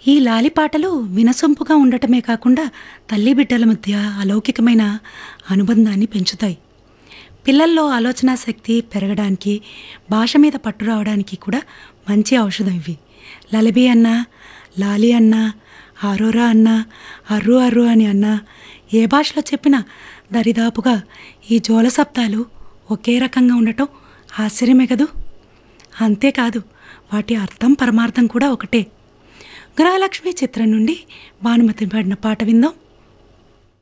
ఈ లాలి పాటలు వినసొంపుగా ఉండటమే కాకుండా తల్లి బిడ్డల మధ్య అలౌకికమైన అనుబంధాన్ని పెంచుతాయి పిల్లల్లో ఆలోచన శక్తి పెరగడానికి భాష మీద పట్టు రావడానికి కూడా మంచి ఔషధం ఇవి లలబీ అన్న లాలి అన్న ఆరోరా అన్న అర్రు అర్రు అని అన్న ఏ భాషలో చెప్పినా దరిదాపుగా ఈ జోల శబ్దాలు ఒకే రకంగా ఉండటం ఆశ్చర్యమే కదూ అంతేకాదు వాటి అర్థం పరమార్థం కూడా ఒకటే గృహలక్ష్మి చిత్రం నుండి భానుమతి పడిన పాట విందాం